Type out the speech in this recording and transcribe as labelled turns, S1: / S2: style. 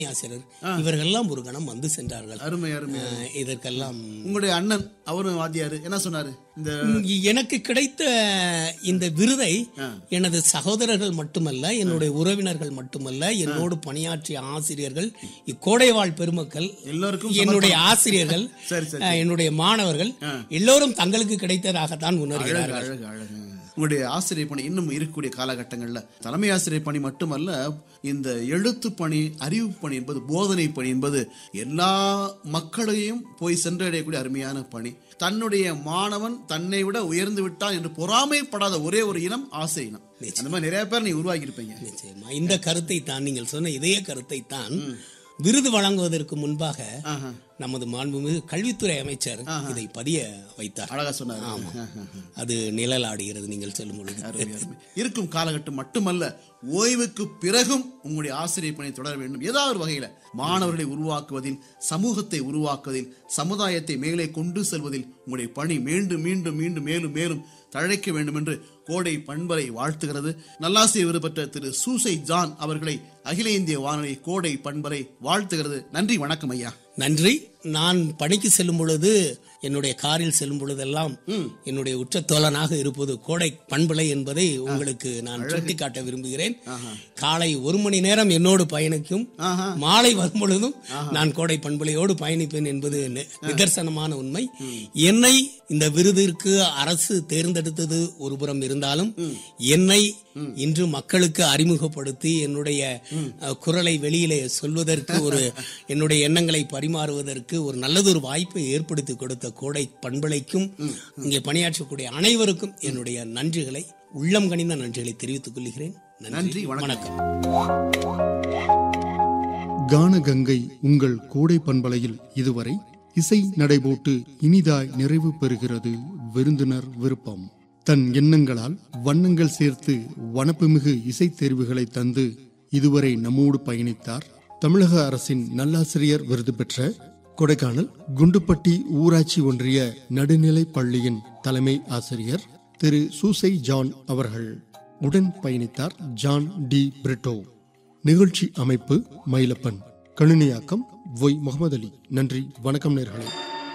S1: ஆசிரியர் இவர்களெல்லாம் ஒரு கணம் வந்து சென்றார்கள்
S2: அருமை அருமை
S1: அஹ், இதற்கெல்லாம்
S2: உங்களுடைய அண்ணன் அவரும் வாத்தியாரு என்ன சொன்னாரு இந்த
S1: எனக்கு கிடைத்த இந்த விருதை எனது சகோதரர்கள் மட்டுமல்ல என்னுடைய உறவினர்கள் மட்டுமல்ல என்னோடு பணியாற்றிய ஆசிரியர்கள் இக்கோடைவாழ் பெருமக்கள்
S2: எல்லோருக்கும்
S1: என்னுடைய ஆசிரியர்கள்
S2: சரி சரி
S1: அஹ், என்னுடைய மாணவர்கள் எல்லோரும் தங்களுக்கு கிடைத்ததாகத்தான் உணர்கிறார்கள்
S2: அழகு அழகு உங்களுடைய ஆசிரியர் பணி இன்னும் இருக்கக்கூடிய காலகட்டங்கள்ல தலைமை ஆசிரியர் பணி மட்டுமல்ல இந்த எழுத்து பணி அறிவு பணி என்பது போதனை பணி என்பது எல்லா மக்களையும் போய் சென்றடையக்கூடிய அருமையான பணி தன்னுடைய மாணவன் தன்னை விட உயர்ந்து விட்டான் என்று பொறாமைப்படாத ஒரே ஒரு இனம் ஆசை இனம் அந்த மாதிரி நிறைய பேர் நீ உருவாக்கி இருப்பீங்க
S1: நிச்சயமா இந்த கருத்தை தான் நீங்கள் சொன்ன இதே கருத்தை தான் விருது வழங்குவதற்கு முன்பாக
S2: ஆஹா.
S1: நமது மாண்புமிகு கல்வித்துறை அமைச்சர் இதை பதிய வைத்தார்
S2: அழகா சொன்னாரு
S1: அது நிழலாடுகிறது நீங்கள் சொல்லும் பொழுது
S2: அருமை, அருமை. இருக்கும் காலகட்டம் மட்டுமல்ல ஓய்வுக்கு பிறகும் உங்களுடைய ஆசிரியர் பணி தொடர வேண்டும் ஏதாவது ஒரு வகையில மாணவர்களை உருவாக்குவதில் சமூகத்தை உருவாக்குவதில் சமுதாயத்தை மேலே கொண்டு செல்வதில் உங்களுடைய பணி மீண்டும் மீண்டும் மீண்டும் மேலும் மேலும் தழைக்க வேண்டும் என்று கோடை பண்பரை வாழ்த்துகிறது நல்லாசிரியர் விருது பெற்ற திரு சூசை ஜான் அவர்களை அகில இந்திய வானொலி கோடை பண்பரை வாழ்த்துகிறது நன்றி வணக்கம் ஐயா
S1: நன்றி நான் பணிக்கு செல்லும் பொழுது என்னுடைய காரில் செல்லும் பொழுதெல்லாம் என்னுடைய உற்ற தோழனாக இருப்பது கோடை பண்பலை என்பதை உங்களுக்கு நான் சுட்டிக்காட்ட விரும்புகிறேன் காலை ஒரு மணி நேரம் என்னோடு பயணிக்கும்
S2: ஆஹா.
S1: மாலை வரும் பொழுதும் நான் கோடை பண்பலையோடு பயணிப்பேன் என்பது நி- நிதர்சனமான உண்மை என்னை இந்த விருதிற்கு அரசு தேர்ந்தெடுத்தது ஒரு புறம் இருந்தாலும் என்னை இன்று மக்களுக்கு அறிமுகப்படுத்தி என்னுடைய அஹ், குரலை வெளியிலே சொல்வதற்கு ஒரு என்னுடைய எண்ணங்களை பரிமாறுவதற்கு ஒரு நல்லதொரு வாய்ப்பை ஏற்படுத்தி கொடுத்த கோடை பண்பலைக்கும் இங்கே பணியாற்றக்கூடிய அனைவருக்கும் என்னுடைய நன்றிகளை உள்ளம் கனிந்த நன்றிகளை தெரிவித்துக் கொள்கிறேன்
S2: நன்றி, வணக்கம்.
S1: வணக்கம்
S3: கானகங்கை உங்கள் கோடை பண்பலையில் இதுவரை இசை நடைபோட்டு இனிதாய் நிறைவு பெறுகிறது விருந்தினர் விருப்பம் தன் எண்ணங்களால் வண்ணங்கள் சேர்த்து வனப்புமிகு இசைத் தேர்வுகளை தந்து இதுவரை நம்மோடு பயணித்தார் தமிழக அரசின் நல்லாசிரியர் விருது பெற்ற கொடைக்கானல் குண்டுப்பட்டி ஊராட்சி ஒன்றிய நடுநிலைப் பள்ளியின் தலைமை ஆசிரியர் திரு சூசை ஜான் அவர்கள் உடன் பயணித்தார் ஜான் டி பிரிட்டோ நிகழ்ச்சி அமைப்பு மயிலப்பன் கணினியாக்கம் ஒய் முகமது அலி நன்றி வணக்கம் நேர்களே